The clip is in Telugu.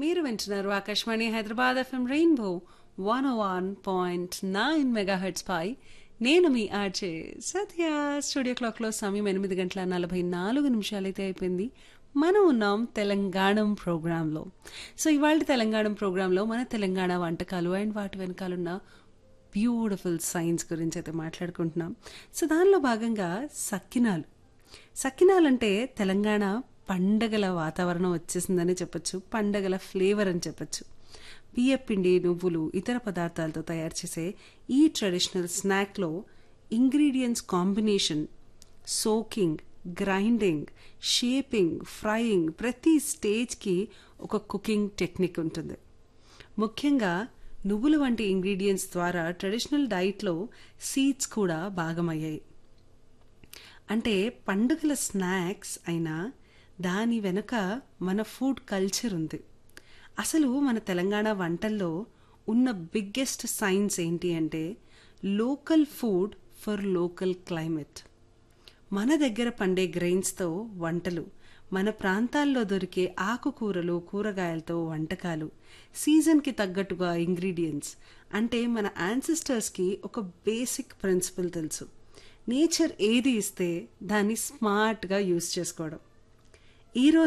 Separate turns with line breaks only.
మీరు వింటున్నారు Akashvani Hyderabad FM rainbow one one point nine megahertz పై నేను మీ ఆర్జే సత్య స్టూడియో క్లాక్లో సమయం ఎనిమిది గంటల నలభై నాలుగు నిమిషాలైతే అయిపోయింది మనం ఉన్నాం తెలంగాణ ప్రోగ్రాంలో సో ఇవాళ తెలంగాణ ప్రోగ్రాంలో మన తెలంగాణ వంటకాలు అండ్ వాటి వెనకాలన్న బ్యూటిఫుల్ సైన్స్ గురించి అయితే మాట్లాడుకుంటున్నాం సో దానిలో భాగంగా సక్కినాలు సక్కినాలంటే తెలంగాణ పండగల వాతావరణం వచ్చేసిందని చెప్పొచ్చు పండగల ఫ్లేవర్ అని చెప్పొచ్చు బియ్యపిండి నువ్వులు ఇతర పదార్థాలతో తయారు చేసే ఈ ట్రెడిషనల్ స్నాక్లో ingredients combination soaking grinding shaping frying ప్రతి స్టేజ్కి ఒక కుకింగ్ టెక్నిక్ ఉంటుంది ముఖ్యంగా నువ్వులు వంటి ఇంగ్రీడియంట్స్ ద్వారా ట్రెడిషనల్ డైట్లో సీడ్స్ కూడా భాగమయ్యాయి అంటే పండుగల స్నాక్స్ అయినా దాని వెనుక మన ఫుడ్ కల్చర్ ఉంది అసలు మన తెలంగాణ వంటల్లో ఉన్న బిగ్గెస్ట్ సైన్స్ ఏంటి అంటే local food for local climate మన దగ్గర పండే గ్రెయిన్స్తో వంటలు మన ప్రాంతాల్లో దొరికే ఆకుకూరలు కూరగాయలతో వంటకాలు సీజన్కి తగ్గట్టుగా ఇంగ్రీడియంట్స్ అంటే మన యాన్సిస్టర్స్కి ఒక బేసిక్ ప్రిన్సిపల్ తెలుసు నేచర్ ఏది ఇస్తే దాన్ని స్మార్ట్గా యూస్ చేసుకోవడం ఈరోజు